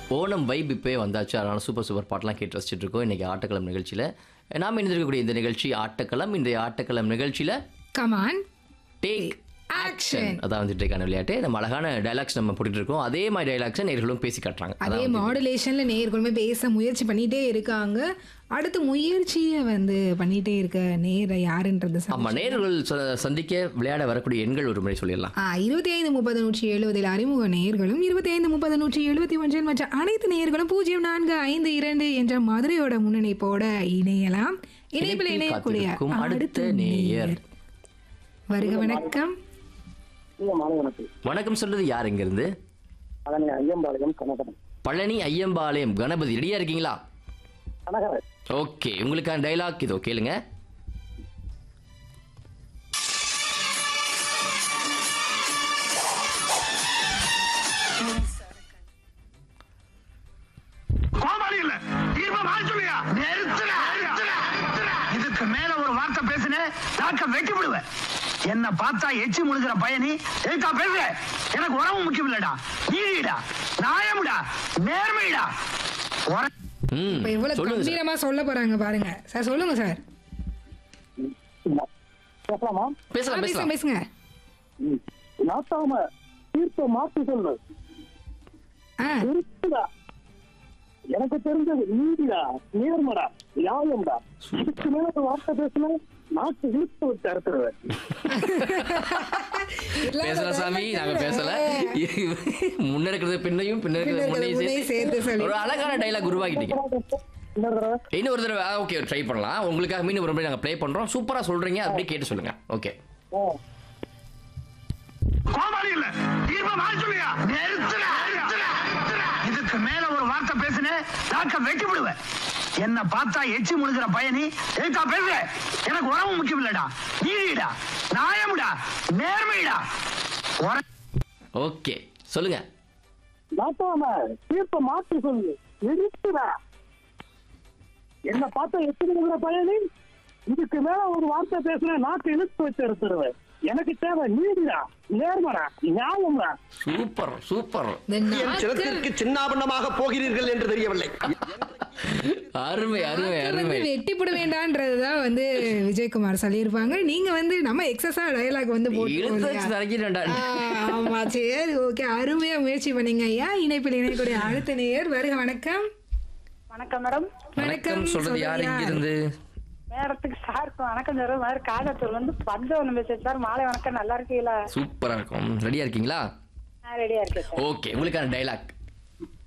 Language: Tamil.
ஓணம் வைப் இப்போயே வந்தாச்சு அதனால சூப்பர் சூப்பர் பாட்டெலாம் கேட்டு ரசிச்சுட்டு இருக்கோம் இன்றைக்கி ஆட்டக்களம் நிகழ்ச்சியில் நாம் இணைந்திருக்கக்கூடிய இந்த நிகழ்ச்சி ஆட்டக்களம் இன்றைய ஆட்டக்களம் நிகழ்ச்சியில் கமான் டேக் Action. ஆக்ஷன் அதான் வந்துட்டு இருக்கான விளையாட்டு நம்ம அழகான டைலாக்ஸ் நம்ம போட்டுட்டு இருக்கோம் அதே மாதிரி டைலாக்ஸை நேர்களும் பேசி காட்டுறாங்க அதே அதான் மாடுலேஷன்ல நேர்களுமே பேச முயற்சி பண்ணிட்டே இருக்காங்க அடுத்து முயற்சியை வந்து பண்ணிட்டே இருக்க நேர யாருன்றது ச- ஆமாம் நேர்கள் ச- சந்திக்க விளையாட வரக்கூடிய எண்கள் ஒரு முறை சொல்லிடலாம் ஆ இருபத்தி ஐந்து முப்பது நூற்றி எழுபதில் அறிமுக நேர்களும் இருபத்தி ஐந்து முப்பது நூற்றி எழுபத்தி ஒன்றில் மற்ற அனைத்து நேர்களும் பூஜ்ஜியம் நான்கு ஐந்து இரண்டு என்ற மதுரையோட முன்னணிப்போட இணையலாம் இணைப்பில் இணைப்பில் இணையக்கூடிய காத்திருக்கும் அடுத்த அடுத்த நேயர். நேயர் வருக வணக்கம் இல்ல மாலை வணக்கம் வணக்கம் சொல்றது யார் இங்கிருந்து அதனை ஐயம்பாளையம் கனகரன் பழனி ஐயம்பாளையம் கணபதி ரெடியா இருக்கீங்களா கனகரன் ஓகே உங்களுக்கான டைலாக் இதோ கேளுங்க கோமாளி இல்ல தீர்மா மாறி சொல்லியா இதுக்கு மேல ஒரு வார்த்தை பேசுனே நாக்க வெட்டி விடுவேன் என்ன பார்த்தா எச்சி முழுகிற பயணி எதுக்கா பேசுற எனக்கு உறவு முக்கியம் இல்லடா நீதிடா நியாயம்டா நேர்மைடா உர- ம் இப்ப எவ்வளவு சொல்லுங்க சார். கம்பீரமா சொல்ல போறாங்க பாருங்க சார் சொல்லுங்க சார் பேசலாமா ஆ, பேசலாம் பேசுங்க பேசலாம் பேசுங்க ம். நாட்டாம தீர்ப்ப மாத்தி சொல்லு ஆ திருத்துடா எனக்கு தெரிஞ்சது நீதிடா நேர்மடா நியாயம்டா இதுக்கு மேல ஒரு வார்த்தை பேசுன நாட்டு இழுத்து வச்சு அறுத்துருவேன் பேசலாம் சாமி நாங்க பேசல முன்ன இருக்கிறது பின்னையும் பின்ன இருக்கிறது பின்ன இருக்கிறது முன்னையும் முன்னையும் சேர்த்து சேர்த்து சொல்லி. ஒரு அழகான டைலாக் உருவாக்கிட்டீங்க இன்னொரு தடவை இன்னும் ஒரு தடவை ஓகே ட்ரை பண்ணலாம் உங்களுக்காக மீண்டும் ஒரு முறை நாங்கள் ப்ளே பண்றோம் சூப்பரா சொல்றீங்க அப்படியே கேட்டு சொல்லுங்க ஓகே ஆ. கோமாளி இல்ல தீர்மா மாறி சொல்லியா இதுக்கு மேல ஒரு வார்த்தை பேசுனே நாக்க வெட்டி விடுவேன் என்ன பார்த்தா எச்சி முழுகிற பயணி எதுக்கா பேசுற எனக்கு உறவு முக்கியம் இல்லடா நீதிடா நியாயம்டா நேர்மைடா உர- ஓகே சொல்லுங்க நாட்டாம தீர்ப்ப மாத்தி சொல்லு நிறுத்துடா என்ன பார்த்தா எத்தனை பயணி இதுக்கு மேல ஒரு வார்த்தை பேசுன நாக்கு இழுத்து வச்சு எடுத்துருவேன் எனக்கு தேவை நீதிடா நேர்மடா நியாயம்டா சூப்பர் சூப்பர் இந்த என் நாக்கு- சிரத்திற்கு சின்னாபண்ணமாக போகிறீர்கள் என்று தெரியவில்லை அருமை அருமை நாக்கு வந்து அருமை வெட்டி போட வேண்டான்றதுதான் வந்து விஜயகுமார் சொல்லியிருப்பாங்க நீங்க வந்து நம்ம எக்ஸஸா டயலாக் வந்து இழுத்து வச்சு போட்டு தரக்கிட்டா ஆமா சரி ஓகே அருமையா முயற்சி பண்ணீங்க ஐயா இணைப்பில் இணையக்கூடிய அடுத்த நேயர் வருக வணக்கம் வணக்கம் மேடம் வணக்கம் சொல்றது யார் இங்க இருந்து மேடத்துக்கு சாருக்கு வணக்கம் சார் மாதிரி காகத்தூர் வந்து பஞ்சவனம் பேசுறேன் சார் மாலை வணக்கம் நல்லா இருக்கீங்களா சூப்பரா இருக்கும் ரெடியா இருக்கீங்களா நான் ரெடியா இருக்கேன் சார் ஓகே உங்களுக்கான டைலாக்